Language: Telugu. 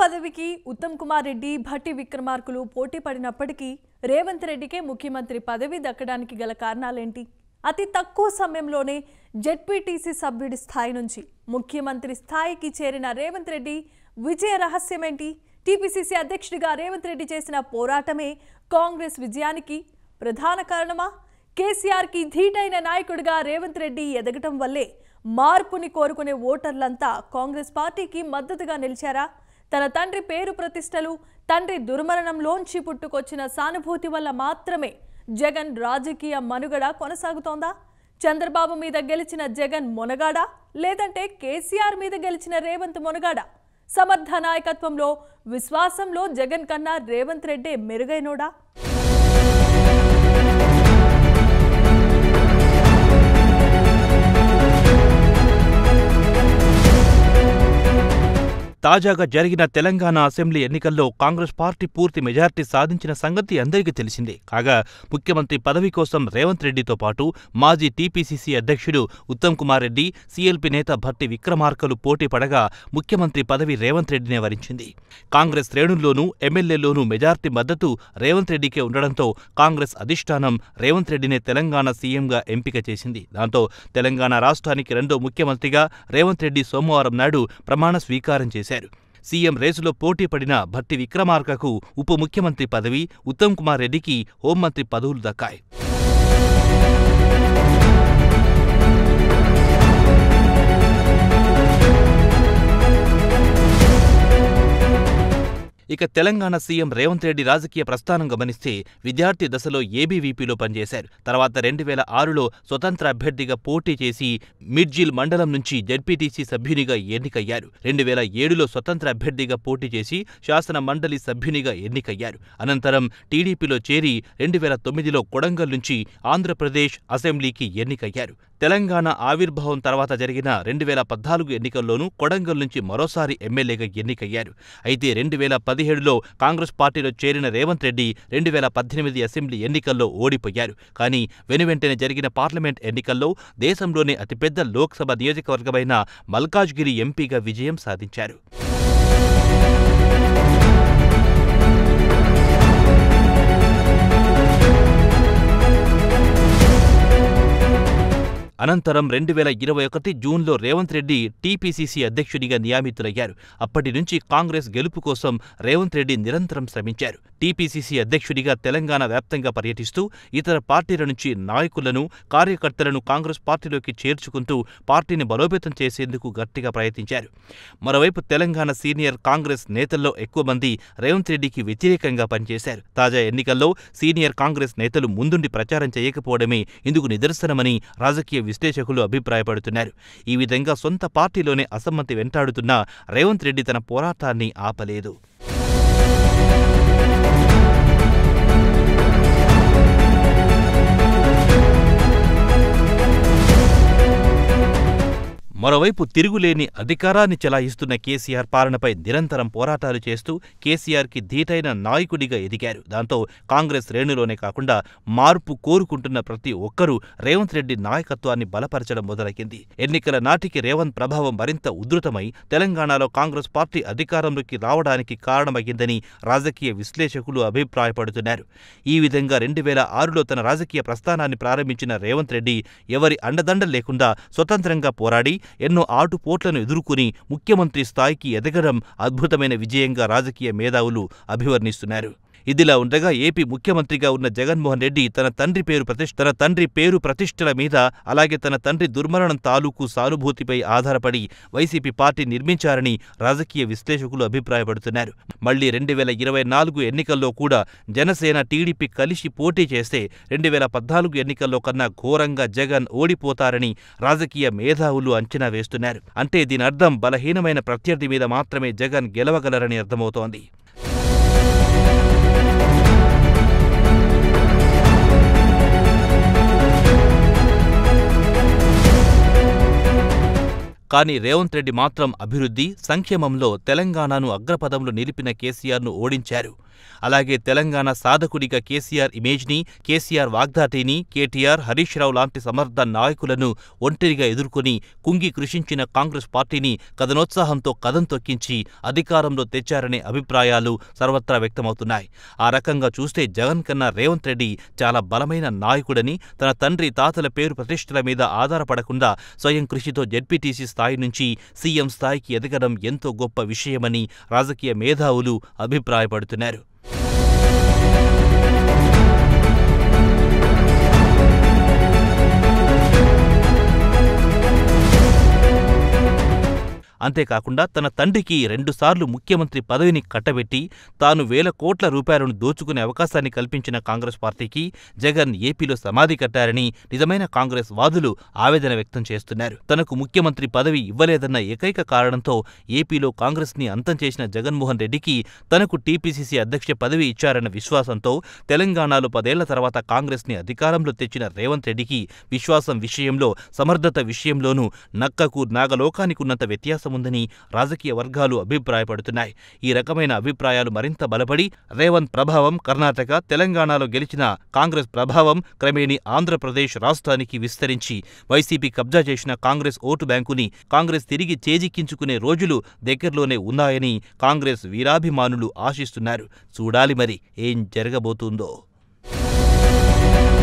పదవికి ఉత్తమ్ కుమార్ రెడ్డి భట్టి విక్రమార్కులు పోటీ పడినప్పటికీ రేవంత్ రెడ్డికే ముఖ్యమంత్రి పదవి దక్కడానికి గల కారణాలేంటి అతి తక్కువ సమయంలోనే జెడ్పీటీసీ సభ్యుడి స్థాయి నుంచి ముఖ్యమంత్రి స్థాయికి చేరిన రేవంత్ రెడ్డి విజయ రహస్యమేంటి టీపీసీసీ అధ్యక్షుడిగా రేవంత్ రెడ్డి చేసిన పోరాటమే కాంగ్రెస్ విజయానికి ప్రధాన కారణమా కేసీఆర్కి ధీటైన నాయకుడిగా రేవంత్ రెడ్డి ఎదగటం వల్లే మార్పుని కోరుకునే ఓటర్లంతా కాంగ్రెస్ పార్టీకి మద్దతుగా నిలిచారా తన తండ్రి పేరు ప్రతిష్టలు తండ్రి దుర్మరణంలోంచి పుట్టుకొచ్చిన సానుభూతి వల్ల మాత్రమే జగన్ రాజకీయ మనుగడ కొనసాగుతోందా చంద్రబాబు మీద గెలిచిన జగన్ మొనగాడా లేదంటే కేసీఆర్ మీద గెలిచిన రేవంత్ మొనగాడా సమర్థ నాయకత్వంలో విశ్వాసంలో జగన్ కన్నా రేవంత్ రెడ్డే మెరుగైనోడా తాజాగా జరిగిన తెలంగాణ అసెంబ్లీ ఎన్నికల్లో కాంగ్రెస్ పార్టీ పూర్తి మెజార్టీ సాధించిన సంగతి అందరికీ తెలిసిందే కాగా ముఖ్యమంత్రి పదవి కోసం రేవంత్ రెడ్డితో పాటు మాజీ టీపీసీసీ అధ్యక్షుడు ఉత్తమ్ కుమార్ రెడ్డి సీఎల్పీ నేత భట్టి విక్రమార్కలు పోటీ పడగా ముఖ్యమంత్రి పదవి రేవంత్ రెడ్డినే వరించింది కాంగ్రెస్ శ్రేణుల్లోనూ ఎమ్మెల్యేలోనూ మెజార్టీ మద్దతు రేవంత్ రెడ్డికే ఉండడంతో కాంగ్రెస్ అధిష్టానం రేవంత్ రెడ్డినే తెలంగాణ సీఎంగా ఎంపిక చేసింది దాంతో తెలంగాణ రాష్ట్రానికి రెండో ముఖ్యమంత్రిగా రేవంత్ రెడ్డి సోమవారం నాడు ప్రమాణ స్వీకారం చేశారు సీఎం రేసులో పోటీ పడిన భట్టి విక్రమార్కకు ఉప ముఖ్యమంత్రి పదవి ఉత్తమ్ కుమార్ రెడ్డికి హోంమంత్రి పదవులు దక్కాయి ఇక తెలంగాణ సీఎం రేవంత్ రెడ్డి రాజకీయ ప్రస్థానం గమనిస్తే విద్యార్థి దశలో ఏబీవీపీలో పనిచేశారు తర్వాత రెండు వేల ఆరులో స్వతంత్ర అభ్యర్థిగా పోటీ చేసి మిడ్జిల్ మండలం నుంచి జడ్పీటీసీ సభ్యునిగా ఎన్నికయ్యారు రెండు వేల ఏడులో స్వతంత్ర అభ్యర్థిగా పోటీ చేసి శాసన మండలి సభ్యునిగా ఎన్నికయ్యారు అనంతరం టీడీపీలో చేరి రెండు వేల తొమ్మిదిలో కొడంగల్ నుంచి ఆంధ్రప్రదేశ్ అసెంబ్లీకి ఎన్నికయ్యారు తెలంగాణ ఆవిర్భావం తర్వాత జరిగిన రెండు వేల పద్నాలుగు ఎన్నికల్లోనూ కొడంగల్ నుంచి మరోసారి ఎమ్మెల్యేగా ఎన్నికయ్యారు అయితే రెండు వేల పదిహేడులో కాంగ్రెస్ పార్టీలో చేరిన రేవంత్ రెడ్డి రెండు వేల పద్దెనిమిది అసెంబ్లీ ఎన్నికల్లో ఓడిపోయారు కానీ వెనువెంటనే జరిగిన పార్లమెంట్ ఎన్నికల్లో దేశంలోనే అతిపెద్ద లోక్సభ నియోజకవర్గమైన మల్కాజ్గిరి ఎంపీగా విజయం సాధించారు అనంతరం రెండు వేల ఇరవై ఒకటి జూన్లో రేవంత్ రెడ్డి టీపీసీసీ అధ్యక్షుడిగా నియమితులయ్యారు అప్పటి నుంచి కాంగ్రెస్ గెలుపు కోసం రేవంత్ రెడ్డి నిరంతరం శ్రమించారు టీపీసీసీ అధ్యక్షుడిగా తెలంగాణ వ్యాప్తంగా పర్యటిస్తూ ఇతర పార్టీల నుంచి నాయకులను కార్యకర్తలను కాంగ్రెస్ పార్టీలోకి చేర్చుకుంటూ పార్టీని బలోపేతం చేసేందుకు గట్టిగా ప్రయత్నించారు మరోవైపు తెలంగాణ సీనియర్ కాంగ్రెస్ నేతల్లో ఎక్కువ మంది రేవంత్ రెడ్డికి వ్యతిరేకంగా పనిచేశారు తాజా ఎన్నికల్లో సీనియర్ కాంగ్రెస్ నేతలు ముందుండి ప్రచారం చేయకపోవడమే ఇందుకు నిదర్శనమని రాజకీయ విశ్లేషకులు అభిప్రాయపడుతున్నారు ఈ విధంగా సొంత పార్టీలోనే అసమ్మతి వెంటాడుతున్న రేవంత్ రెడ్డి తన పోరాటాన్ని ఆపలేదు మరోవైపు తిరుగులేని అధికారాన్ని చెలాయిస్తున్న కేసీఆర్ పాలనపై నిరంతరం పోరాటాలు చేస్తూ కేసీఆర్కి ధీటైన నాయకుడిగా ఎదిగారు దాంతో కాంగ్రెస్ శ్రేణులోనే కాకుండా మార్పు కోరుకుంటున్న ప్రతి ఒక్కరూ రేవంత్ రెడ్డి నాయకత్వాన్ని బలపరచడం మొదలైంది ఎన్నికల నాటికి రేవంత్ ప్రభావం మరింత ఉధృతమై తెలంగాణలో కాంగ్రెస్ పార్టీ అధికారంలోకి రావడానికి కారణమయ్యిందని రాజకీయ విశ్లేషకులు అభిప్రాయపడుతున్నారు ఈ విధంగా రెండు వేల ఆరులో తన రాజకీయ ప్రస్థానాన్ని ప్రారంభించిన రేవంత్ రెడ్డి ఎవరి అండదండ లేకుండా స్వతంత్రంగా పోరాడి ఎన్నో ఆటుపోట్లను ఎదుర్కొని ముఖ్యమంత్రి స్థాయికి ఎదగడం అద్భుతమైన విజయంగా రాజకీయ మేధావులు అభివర్ణిస్తున్నారు ఇదిలా ఉండగా ఏపీ ముఖ్యమంత్రిగా ఉన్న జగన్మోహన్ రెడ్డి తన తండ్రి పేరు ప్రతిష్ఠ తన తండ్రి పేరు ప్రతిష్టల మీద అలాగే తన తండ్రి దుర్మరణం తాలూకు సానుభూతిపై ఆధారపడి వైసీపీ పార్టీ నిర్మించారని రాజకీయ విశ్లేషకులు అభిప్రాయపడుతున్నారు మళ్లీ రెండు వేల ఇరవై నాలుగు ఎన్నికల్లో కూడా జనసేన టీడీపీ కలిసి పోటీ చేస్తే రెండు వేల పద్నాలుగు ఎన్నికల్లో కన్నా ఘోరంగా జగన్ ఓడిపోతారని రాజకీయ మేధావులు అంచనా వేస్తున్నారు అంటే దీని అర్థం బలహీనమైన ప్రత్యర్థి మీద మాత్రమే జగన్ గెలవగలరని అర్థమవుతోంది కానీ రేవంత్ రెడ్డి మాత్రం అభివృద్ధి సంక్షేమంలో తెలంగాణను అగ్రపదంలో నిలిపిన కేసీఆర్ను ఓడించారు అలాగే తెలంగాణ సాధకుడిగా కేసీఆర్ ఇమేజ్ని కేసీఆర్ వాగ్దాటిని కేటీఆర్ హరీష్ రావు లాంటి సమర్థ నాయకులను ఒంటరిగా ఎదుర్కొని కుంగి కృషించిన కాంగ్రెస్ పార్టీని కథనోత్సాహంతో కథం తొక్కించి అధికారంలో తెచ్చారనే అభిప్రాయాలు సర్వత్రా వ్యక్తమవుతున్నాయి ఆ రకంగా చూస్తే జగన్ కన్నా రేవంత్ రెడ్డి చాలా బలమైన నాయకుడని తన తండ్రి తాతల పేరు ప్రతిష్టల మీద ఆధారపడకుండా స్వయం కృషితో జెడ్పీటీసీ స్థాయి నుంచి సీఎం స్థాయికి ఎదగడం ఎంతో గొప్ప విషయమని రాజకీయ మేధావులు అభిప్రాయపడుతున్నారు అంతేకాకుండా తన తండ్రికి రెండుసార్లు ముఖ్యమంత్రి పదవిని కట్టబెట్టి తాను వేల కోట్ల రూపాయలను దోచుకునే అవకాశాన్ని కల్పించిన కాంగ్రెస్ పార్టీకి జగన్ ఏపీలో సమాధి కట్టారని నిజమైన కాంగ్రెస్ వాదులు ఆవేదన వ్యక్తం చేస్తున్నారు తనకు ముఖ్యమంత్రి పదవి ఇవ్వలేదన్న ఏకైక కారణంతో ఏపీలో కాంగ్రెస్ ని అంతం చేసిన జగన్మోహన్ రెడ్డికి తనకు టీపీసీసీ అధ్యక్ష పదవి ఇచ్చారన్న విశ్వాసంతో తెలంగాణలో పదేళ్ల తర్వాత కాంగ్రెస్ ని అధికారంలో తెచ్చిన రేవంత్ రెడ్డికి విశ్వాసం విషయంలో సమర్థత విషయంలోనూ నక్కకు నాగలోకానికి ఉన్నంత వ్యత్యాసం ఉందని రాజకీయ వర్గాలు అభిప్రాయపడుతున్నాయి ఈ రకమైన అభిప్రాయాలు మరింత బలపడి రేవంత్ ప్రభావం కర్ణాటక తెలంగాణలో గెలిచిన కాంగ్రెస్ ప్రభావం క్రమేణీ ఆంధ్రప్రదేశ్ రాష్ట్రానికి విస్తరించి వైసీపీ కబ్జా చేసిన కాంగ్రెస్ ఓటు బ్యాంకుని కాంగ్రెస్ తిరిగి చేజిక్కించుకునే రోజులు దగ్గరలోనే ఉన్నాయని కాంగ్రెస్ వీరాభిమానులు ఆశిస్తున్నారు చూడాలి మరి ఏం జరగబోతుందో